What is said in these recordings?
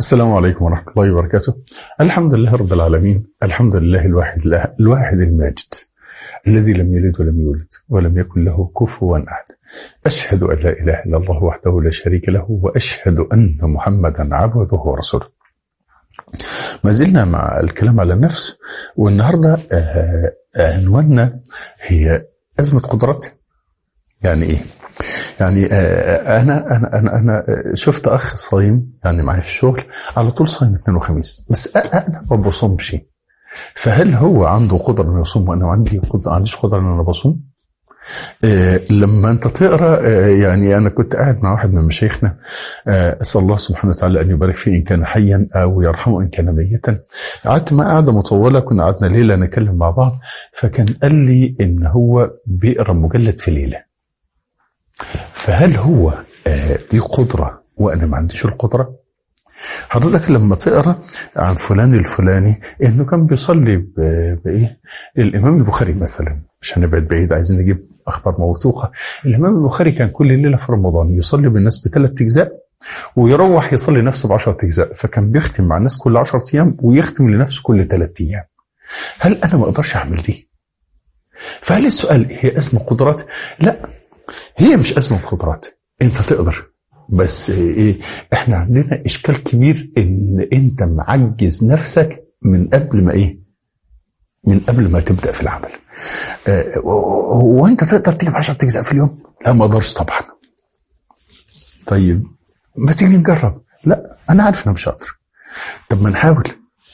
السلام عليكم ورحمة الله وبركاته الحمد لله رب العالمين الحمد لله الواحد الواحد الماجد الذي لم يلد ولم يولد ولم يكن له كفوا أحد أشهد أن لا إله إلا الله وحده لا شريك له وأشهد أن محمدا عبده ورسوله ما زلنا مع الكلام على النفس والنهاردة آه، عنواننا هي أزمة قدرات يعني إيه يعني آه، انا انا انا انا شفت اخ صايم يعني معايا في الشغل على طول صايم اثنين وخميس بس انا ما بصومش فهل هو عنده قدره انه يصوم وانا عندي قدره ما عنديش قدره ان انا بصوم؟ آه لما انت تقرا آه يعني انا كنت قاعد مع واحد من مشايخنا آه اسال الله سبحانه وتعالى ان يبارك فيه ان كان حيا او يرحمه ان كان ميتا قعدت معاه قعده مطوله كنا قعدنا ليله نتكلم مع بعض فكان قال لي ان هو بيقرا مجلد في ليله فهل هو آه دي قدرة وأنا ما عنديش القدرة؟ حضرتك لما تقرا عن فلان الفلاني انه كان بيصلي بايه؟ الامام البخاري مثلا مش هنبعد بعيد عايزين نجيب اخبار موثوقه، الامام البخاري كان كل ليله في رمضان يصلي بالناس بثلاث اجزاء ويروح يصلي نفسه ب 10 اجزاء، فكان بيختم مع الناس كل 10 ايام ويختم لنفسه كل ثلاث ايام. هل انا ما اقدرش اعمل دي؟ فهل السؤال هي اسمه قدرات؟ لا هي مش أزمة قدرات أنت تقدر بس إيه إحنا عندنا إشكال كبير إن أنت معجز نفسك من قبل ما إيه من قبل ما تبدأ في العمل آه وأنت تقدر تجيب 10 أجزاء في اليوم لا ما أقدرش طبعا طيب ما تيجي نجرب لا أنا عارف إن أنا مش هقدر طب ما نحاول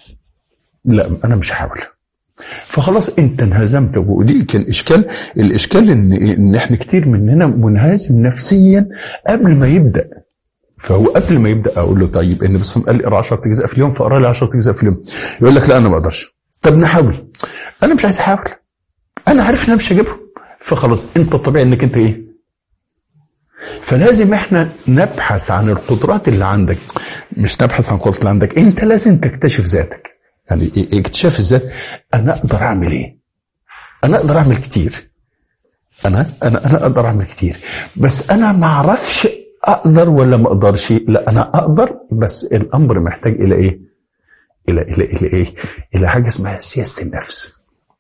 لا أنا مش هحاول فخلاص انت انهزمت ودي كان اشكال الاشكال ان ان احنا كتير مننا منهزم نفسيا قبل ما يبدا فهو قبل ما يبدا اقول له طيب ان بس قال لي اقرا 10 اجزاء في اليوم فاقرا لي 10 اجزاء في اليوم يقول لك لا انا ما اقدرش طب نحاول انا مش عايز احاول انا عارف ان انا مش هجيبهم فخلاص انت الطبيعي انك انت ايه فلازم احنا نبحث عن القدرات اللي عندك مش نبحث عن القدرات اللي عندك انت لازم تكتشف ذاتك يعني اكتشاف الذات انا اقدر اعمل ايه انا اقدر اعمل كتير انا انا انا اقدر اعمل كتير بس انا ما اعرفش اقدر ولا ما اقدرش لا انا اقدر بس الامر محتاج الى ايه الى الى الى ايه الى حاجه اسمها سياسه النفس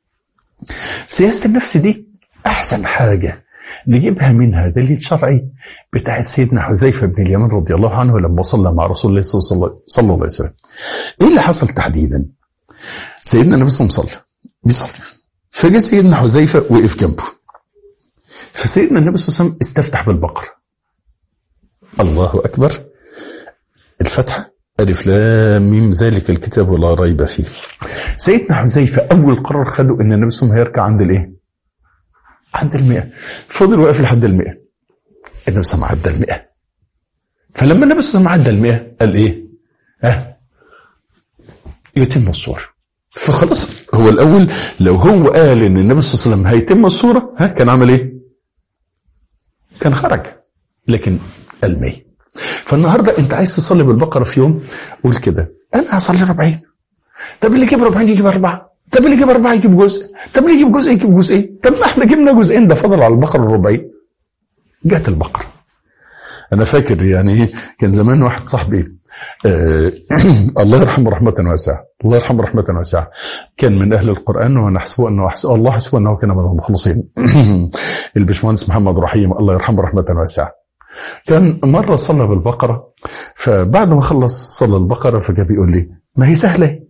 سياسه النفس دي احسن حاجه نجيبها منها دليل شرعي بتاعت سيدنا حذيفه بن اليمن رضي الله عنه لما صلى مع رسول الله صلى الله عليه وسلم. ايه اللي حصل تحديدا؟ سيدنا النبي صلى الله عليه وسلم بيصلي فجاء سيدنا حذيفه وقف جنبه فسيدنا النبي صلى الله عليه وسلم استفتح بالبقره الله اكبر الفتحه ألف لام ميم ذلك الكتاب لا ريب فيه. سيدنا حذيفة أول قرار خده إن النبي صلى الله عليه وسلم هيركع عند الإيه؟ عند المئة. فضل واقف لحد المئة. النبي صلى الله عليه وسلم عدى المئة. فلما النبي صلى الله عليه وسلم عدى المئة قال إيه؟ ها؟ يتم الصورة فخلاص هو الأول لو هو قال إن النبي صلى الله عليه وسلم هيتم الصورة ها كان عمل إيه؟ كان خرج لكن قال مية فالنهاردة أنت عايز تصلي بالبقرة في يوم قول كده أنا هصلي ربعين طب اللي يجيب ربعين يجيب أربعة طب اللي يجيب أربعة يجيب جزء طب اللي يجيب جزء يجيب جزئين طب ما احنا جبنا جزئين ده فضل على البقرة الربعين جت البقرة أنا فاكر يعني كان زمان واحد صاحبي آه الله يرحمه رحمة واسعة الله يرحمه رحمة واسعة كان من أهل القرآن ونحسبه أنه حسب الله حسبه أنه كان من المخلصين البشمهندس محمد رحيم الله يرحمه رحمة واسعة كان مرة صلى بالبقرة فبعد ما خلص صلى البقرة فجاء بيقول لي ما هي سهلة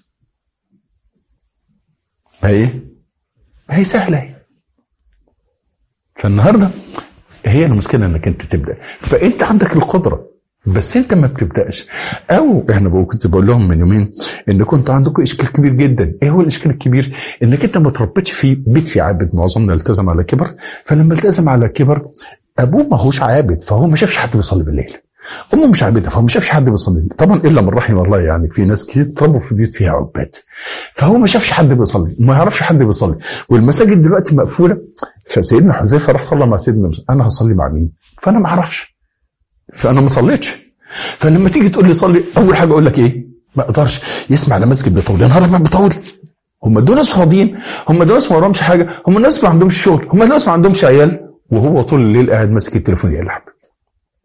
ما هي ما هي سهلة فالنهارده هي المشكله انك انت تبدا فانت عندك القدره بس انت ما بتبداش او احنا بقول كنت بقول لهم من يومين ان كنت عندكم اشكال كبير جدا ايه هو الاشكال الكبير انك انت ما تربيتش في بيت في عابد معظمنا التزم على كبر فلما التزم على كبر ابوه ما هوش عابد فهو ما شافش حد بيصلي بالليل امه مش عابده فهو ما شافش حد بيصلي طبعا الا من رحم الله يعني في ناس كتير اتربوا في بيوت فيها عباد فهو ما شافش حد بيصلي ما يعرفش حد بيصلي والمساجد دلوقتي مقفوله فسيدنا حذيفه راح صلى مع سيدنا انا هصلي مع مين فانا ما اعرفش فانا ما صليتش فلما تيجي تقول لي صلي اول حاجه اقول لك ايه ما اقدرش يسمع على مسجد بيطول يا نهار ابيض بيطول هم دول ناس فاضيين هم دول ناس ما وراهمش حاجه هم ناس ما عندهمش شغل هم ناس ما عندهمش عيال وهو طول الليل قاعد ماسك التليفون يلعب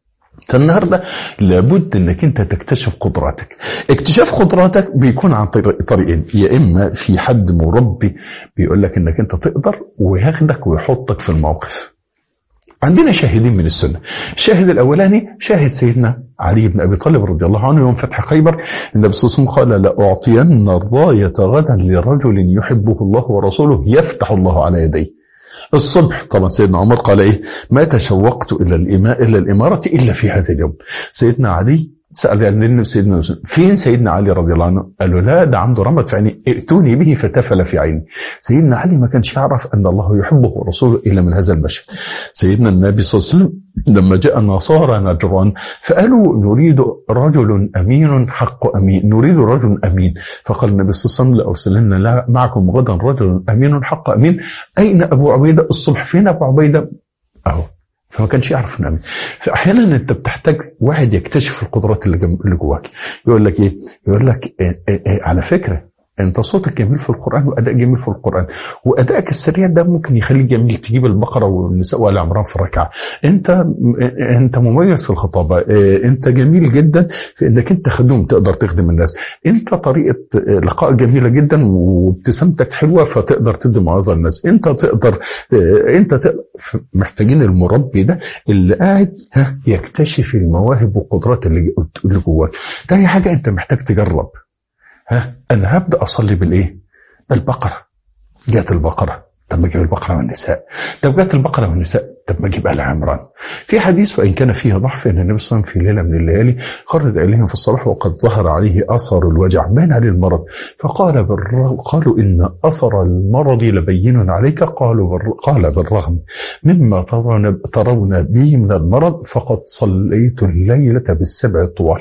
فالنهارده لابد انك انت تكتشف قدراتك اكتشاف قدراتك بيكون عن طريق- طريقين يا اما في حد مربي بيقول لك انك انت تقدر وياخدك ويحطك في الموقف عندنا شاهدين من السنة الشاهد الأولاني شاهد سيدنا علي بن أبي طالب رضي الله عنه يوم فتح خيبر النبي صلى الله عليه وسلم قال لأعطين الراية غدا لرجل يحبه الله ورسوله يفتح الله على يديه الصبح طبعا سيدنا عمر قال ايه ما تشوقت الى الإماء الى الاماره الا في هذا اليوم سيدنا علي سال النبي سيدنا وسلم فين سيدنا علي رضي الله عنه قال له لا ده عنده رمد في عيني ائتوني به فتفل في عيني سيدنا علي ما كانش يعرف ان الله يحبه ورسوله الا من هذا المشهد سيدنا النبي صلى الله عليه وسلم لما جاء النصارى نجران فقالوا نريد رجل امين حق امين نريد رجل امين فقال النبي صلى الله عليه وسلم لارسلن لا- معكم غدا رجل امين حق امين اين ابو عبيده الصبح فين ابو عبيده اهو فما كانش يعرف انه امين فاحيانا انت بتحتاج واحد يكتشف القدرات اللي جم- اللي جواك يقول لك ايه يقول لك إيه إيه إيه على فكره انت صوتك جميل في القران واداء جميل في القران وادائك السريع ده ممكن يخليك جميل تجيب البقره والنساء وال عمران في الركعه انت انت مميز في الخطابه إيه، انت جميل جدا في انك انت خدوم تقدر تخدم الناس انت طريقه لقاء جميله جدا وابتسامتك حلوه فتقدر تدي موعظه للناس انت تقدر إيه، انت تقدر محتاجين المربي ده اللي قاعد ها يكتشف المواهب والقدرات اللي اللي جواك تاني حاجه انت محتاج تجرب ها انا هبدا اصلي بالايه بالبقره جات البقره طب ما اجيب البقره والنساء طب جات البقره والنساء طب ما اجيب ال عمران في حديث وان كان فيه ضعف ان النبي صلى الله عليه وسلم في ليله من الليالي خرج اليهم في الصباح وقد ظهر عليه اثر الوجع بان عليه المرض فقال بالرغم قالوا ان اثر المرض لبين عليك قالوا بالر... قال بالرغم مما ترون ترون به من المرض فقد صليت الليله بالسبع الطوال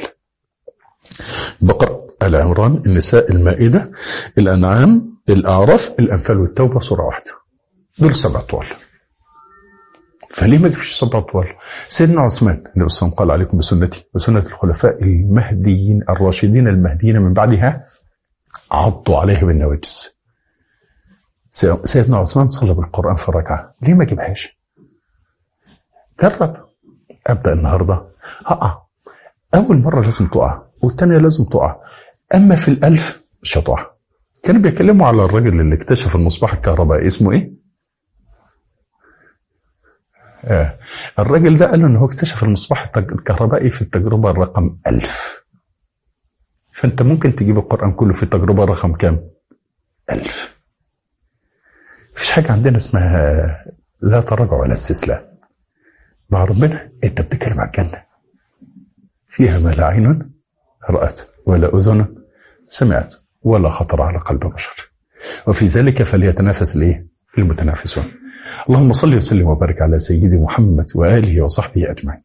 بقرة آل عمران النساء المائدة الأنعام الأعراف الأنفال والتوبة سورة واحدة دول سبع طوال فليه ما جبتش سبع طوال؟ سيدنا عثمان النبي صلى الله عليه وسلم قال عليكم بسنتي وسنة الخلفاء المهديين الراشدين المهديين من بعدها عضوا عليها بالنواجس سي- سيدنا عثمان صلى بالقرآن في الركعة ليه ما جبهاش؟ جرب أبدأ النهاردة هقع أول مرة لازم تقع والتانية لازم تقع أما في الألف مش هتقع كانوا بيتكلموا على الراجل اللي اكتشف المصباح الكهربائي اسمه إيه؟ آه. الراجل ده قال له إن هو اكتشف المصباح التج- الكهربائي في التجربة الرقم ألف فأنت ممكن تجيب القرآن كله في التجربة رقم كام؟ ألف مفيش حاجة عندنا اسمها لا تراجع ولا استسلام مع ربنا أنت بتتكلم عن الجنة فيها ما لا عين رأت ولا أذن سمعت ولا خطر على قلب بشر وفي ذلك فليتنافس الايه؟ المتنافسون اللهم صل وسلم وبارك على سيدي محمد وآله وصحبه أجمعين